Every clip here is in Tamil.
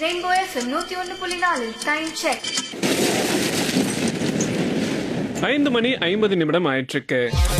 ரெயின்போ எஃப்எம் நூத்தி ஒன்னு புள்ளி நாலு டைம் செக் ஐந்து மணி ஐம்பது நிமிடம் ஆயிட்டிருக்கு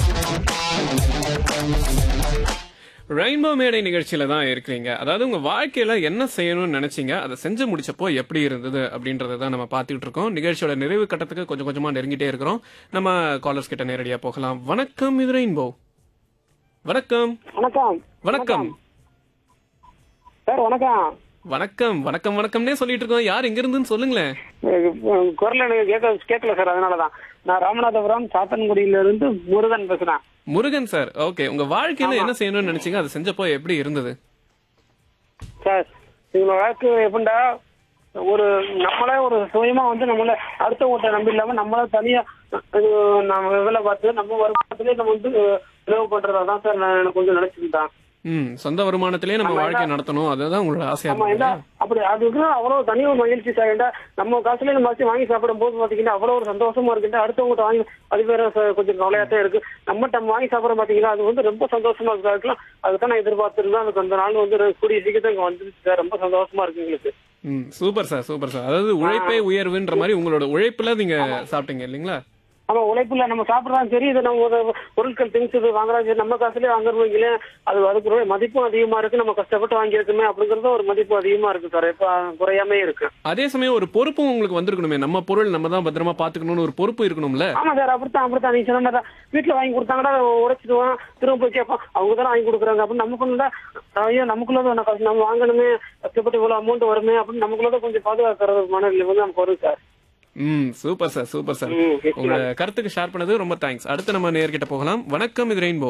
ரெயின்போ மேடை நிகழ்ச்சியில தான் இருக்கிறீங்க அதாவது உங்க வாழ்க்கையில என்ன செய்யணும்னு நினைச்சீங்க அதை செஞ்சு முடிச்சப்போ எப்படி இருந்தது அப்படின்றத தான் நம்ம பார்த்துட்டு இருக்கோம் நிகழ்ச்சியோட நிறைவு கட்டத்துக்கு கொஞ்சம் கொஞ்சமா நெருங்கிட்டே இருக்கிறோம் நம்ம காலர்ஸ் கிட்ட நேரடியா போகலாம் வணக்கம் இது ரெயின்போ வணக்கம் வணக்கம் வணக்கம் சார் வணக்கம் வணக்கம் வணக்கம் வணக்கம்னே சொல்லிட்டு இருக்கோம் யார் எங்க இருந்துன்னு சொல்லுங்களேன் அஹ் குரல் எனக்கு கேட்க கேட்கல சார் அதனாலதான் நான் ராமநாதபுரம் சாத்தன்குடியில இருந்து முருகன் பேசுறேன் முருகன் சார் ஓகே உங்க வாழ்க்கையில என்ன செய்யணும்னு நினைச்சீங்க அதை செஞ்சப்போ எப்படி இருந்தது சார் எங்களோட வாழ்க்கை எப்படின்னா ஒரு நம்மளே ஒரு சுயமா வந்து நம்மள அடுத்தவங்கள்ட்ட நம்பி இல்லாம நம்மளே தனியா அஹ் நம்ம வேலை பார்த்து நம்ம வருமானத்திலே நம்ம வந்து அஹ், செலவு பண்றதா தான் சார் நான் எனக்கு கொஞ்சம் நினைச்சிருந்தேன் ம் சொந்த வருமானத்திலேயே நம்ம வாழ்க்கை நடத்தணும் அதுதான் உங்களோட ஆசையா ஆமா என்ன இருந்தது அப்படி அதுக்கு அவ்வளவு தனி ஒரு மகிழ்ச்சி சார் ஏன்டா நம்ம காசுல நம்ம வச்சு வாங்கி சாப்பிடும் போது பாத்தீங்கன்னா அவ்வளவு ஒரு சந்தோஷமா இருக்கு அடுத்தவங்க வாங்கி அது வேற ச- கொஞ்சம் கவலையாத்தான் இருக்கு நம்ம நம்ம வாங்கி சாப்பிட பாத்தீங்கன்னா அது வந்து ரொம்ப சந்தோஷமா இருக்கு அதுக்கெல்லாம் அதுதான் நான் எதிர்பார்த்திருந்தேன் அதுக்கு அந்த நாள் வந்து கூடிய சீக்கிரத்தை இங்க வந்துருச்சு சார் ரொம்ப சந்தோஷமா இருக்கு எங்களுக்கு ம் சூப்பர் சார் சூப்பர் சார் அதாவது உழைப்பே உயர்வுன்ற மாதிரி உங்களோட உழைப்புல நீங்க சாப்பிட்டீங்க இல்லைங்களா ஆமா உழைப்புல நம்ம சாப்பிடலாம் சரி இது நம்ம ஒரு பொருட்கள் திங்ஸ் இது வாங்குறோம் சரி நம்ம காசுலயே வாங்குறவங்களே அது அதுக்கு ஒரு மதிப்பும் அதிகமா இருக்கு நம்ம கஷ்டப்பட்டு வாங்கியிருக்குமே அப்படிங்கறது ஒரு மதிப்பு அதிகமா இருக்கு சார் இப்ப குறையாம இருக்கு அதே சமயம் ஒரு பொறுப்பும் உங்களுக்கு வந்திருக்கணுமே நம்ம பொருள் நம்ம தான் பத்திரமா பாத்துக்கணும்னு ஒரு பொறுப்பு இருக்கணும்ல ஆமா சார் அப்படித்தான் அப்படித்தான் நீங்க சொன்ன மாதிரி தான் வீட்டுல வாங்கி கொடுத்தாங்கன்னா அதை உடைச்சிடுவான் திரும்ப போய் கேட்பான் அவங்க தானே வாங்கி கொடுக்குறாங்க அப்படின்னு நம்ம பண்ணா ஐயோ நமக்குள்ளதான் ஒண்ணு கஷ்டம் நம்ம வாங்கணுமே கஷ்டப்பட்டு இவ்வளவு அமௌண்ட் வருமே அப்படின்னு நமக்குள்ளதான் கொஞ்சம் பாதுகாக்கிற மனநிலை வந்து நமக்கு வரும் சார் ம் சூப்பர் சார் சூப்பர் சார் ம், yes, உங்க கருத்துக்கு ஷேர் பண்ணது ரொம்ப தேங்க்ஸ் அடுத்து நம்ம நேர்கிட்ட போகலாம் வணக்கம் இது ரெயின்போ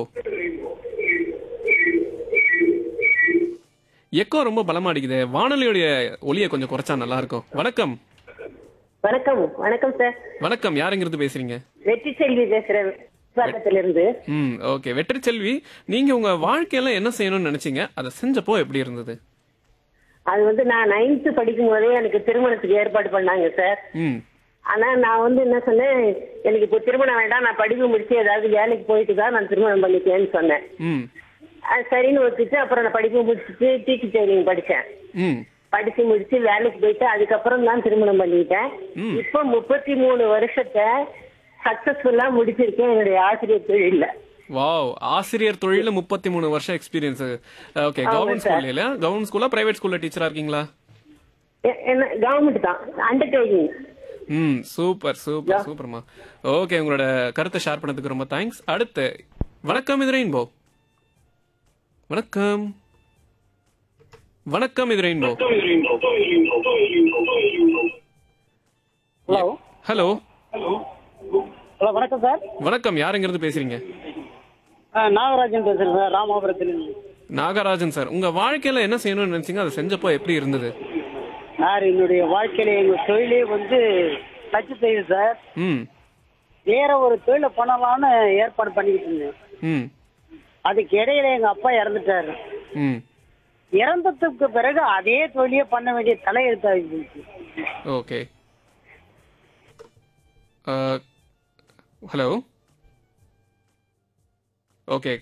எக்கோ ரொம்ப பலமா அடிக்குது வானொலியுடைய ஒலியை கொஞ்சம் குறைச்சா நல்லா இருக்கும் வணக்கம் வணக்கம் வணக்கம் சார் வணக்கம் யாருங்கிறது பேசுறீங்க வெற்றி செல்வி பேசுறேன் விசாகத்துல இருந்து ம் ஓகே வெற்றி செல்வி நீங்க உங்க வாழ்க்கையில என்ன செய்யணும்னு நினைச்சீங்க அதை செஞ்சப்போ எப்படி இருந்தது அது வந்து நான் நைன்த் படிக்கும் போதே எனக்கு திருமணத்துக்கு ஏற்பாடு பண்ணாங்க சார் ம் ஆனா நான் வந்து என்ன சொன்னேன் எனக்கு இப்போ திருமணம் வேண்டாம் நான் படிப்பு முடிச்சு ஏதாவது வேலைக்கு போயிட்டு தான் நான் திருமணம் பண்ணிக்கேன்னு சொன்னேன் ம் அது சரின்னு ஒத்துச்சு அப்புறம் நான் படிப்பு முடிச்சுட்டு டீச்சர் ட்ரைனிங் படிச்சேன் ம் படிச்சு முடிச்சு வேலைக்கு போயிட்டு அதுக்கப்புறம் தான் திருமணம் பண்ணிக்கிட்டேன் ம். இப்போ முப்பத்தி மூணு வருஷத்தை சக்சஸ்ஃபுல்லா முடிச்சிருக்கேன் என்னுடைய ஆசிரியர் தொழில்ல வாவ் ஆசிரியர் தொழில முப்பத்தி மூணு வருஷம் எக்ஸ்பீரியன்ஸ் ஓகே கவர்மெண்ட் ஸ்கூல்ல இல்ல கவர்மெண்ட் ஸ்கூலா பிரைவேட் ஸ்கூல்ல டீச்சரா இருக்கீங்களா எ- என்ன கவர்மெண்ட் தான் அண்டர்டேக்கிங் ம் சூப்பர் சூப்பர் சூப்பர்மா ஓகே உங்களோட கருத்தை ஷேர் பண்ணதுக்கு ரொம்ப தேங்க்ஸ் அடுத்து வணக்கம் இது ரெயின்போ வணக்கம் வணக்கம் இது ரெயின்போ ஹலோ ஹலோ ஹலோ வணக்கம் சார் வணக்கம் யாருங்கிறது பேசுறீங்க நாகராஜன் பேசுறேன் சார் ராமாபுரத்துல நாகராஜன் சார் உங்க வாழ்க்கையில என்ன செய்யணும்னு நினைச்சீங்க அதை செஞ்சப்போ எப்படி இருந்தது சார் என்னுடைய வாழ்க்கையில எங்க தொழிலே வந்து தச்சு செய்யுது சார் ம் வேற ஒரு தொழிலை பண்ணலாம்னு ஏற்பாடு பண்ணிக்கிட்டு இருந்தேன் ம் அதுக்கு இடையில எங்க அப்பா இறந்துட்டாரு ம் இறந்ததுக்கு பிறகு அதே தொழிலே பண்ண வேண்டிய தலையெழுத்தாகி போச்சு ஓகே ஹலோ ஓகே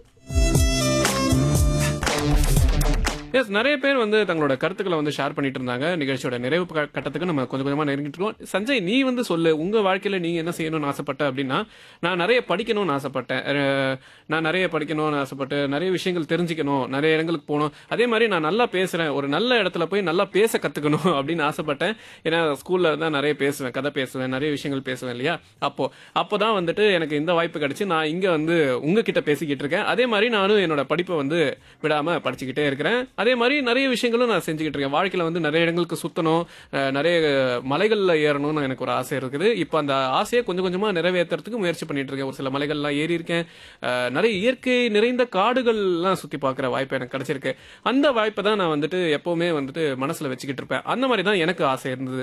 எஸ் நிறைய பேர் வந்து தங்களோட கருத்துக்களை வந்து ஷேர் பண்ணிட்டு இருந்தாங்க நிகழ்ச்சியோட நிறைவு க- கட்டத்துக்கு நம்ம கொஞ்சம் கொஞ்சமா நெருங்கிட்டு இருக்கோம் சஞ்சய் நீ வந்து சொல்லு உங்க வாழ்க்கையில நீங்க என்ன செய்யணும்னு ஆசைப்பட்ட அப்படின்னா நான் நிறைய படிக்கணும்னு ஆசைப்பட்டேன் அஹ், நான் நிறைய படிக்கணும்னு ஆசைப்பட்டு நிறைய விஷயங்கள் தெரிஞ்சுக்கணும் நிறைய இடங்களுக்கு போகணும் அதே மாதிரி நான் நல்லா பேசுறேன் ஒரு நல்ல இடத்துல போய் நல்லா பேச கத்துக்கணும் அப்படின்னு ஆசைப்பட்டேன் ஏன்னா ஸ்கூல்ல தான் நிறைய பேசுவேன் கதை பேசுவேன் நிறைய விஷயங்கள் பேசுவேன் இல்லையா அப்போ அப்போதான் வந்துட்டு எனக்கு இந்த வாய்ப்பு கிடைச்சு நான் இங்க வந்து உங்ககிட்ட பேசிக்கிட்டு இருக்கேன் அதே மாதிரி நானும் என்னோட படிப்பை வந்து விடாம படிச்சுக்கிட்டே இருக்கிறேன் அதே மாதிரி நிறைய விஷயங்களும் நான் செஞ்சுக்கிட்டு இருக்கேன் வாழ்க்கையில வந்து நிறைய இடங்களுக்கு சுத்தணும் அஹ், நிறைய மலைகள்ல ஏறணும்னு எனக்கு ஒரு ஆசை இருக்குது இப்போ அந்த ஆசையை கொஞ்சம் கொஞ்சமா நிறைவேற்றுறதுக்கு முயற்சி பண்ணிட்டு இருக்கேன் ஒரு சில மலைகள்லாம் ஏறி இருக்கேன் அஹ், நிறைய இயற்கை நிறைந்த காடுகள்லாம் சுத்தி பார்க்குற வாய்ப்பு எனக்கு கிடைச்சிருக்கு அந்த வாய்ப்பை தான் நான் வந்துட்டு எப்பவுமே வந்துட்டு மனசுல வச்சுக்கிட்டு இருப்பேன் அந்த மாதிரி தான் எனக்கு ஆசை இருந்தது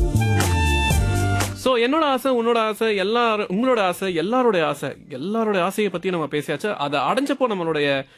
சோ என்னோட ஆசை உன்னோட ஆசை எல்லாரும் உங்களோட ஆசை எல்லாரோட ஆசை எல்லாரோட ஆசையை பத்தி நம்ம பேசியாச்சு அதை அடைஞ்சப்போ நம்மளுடைய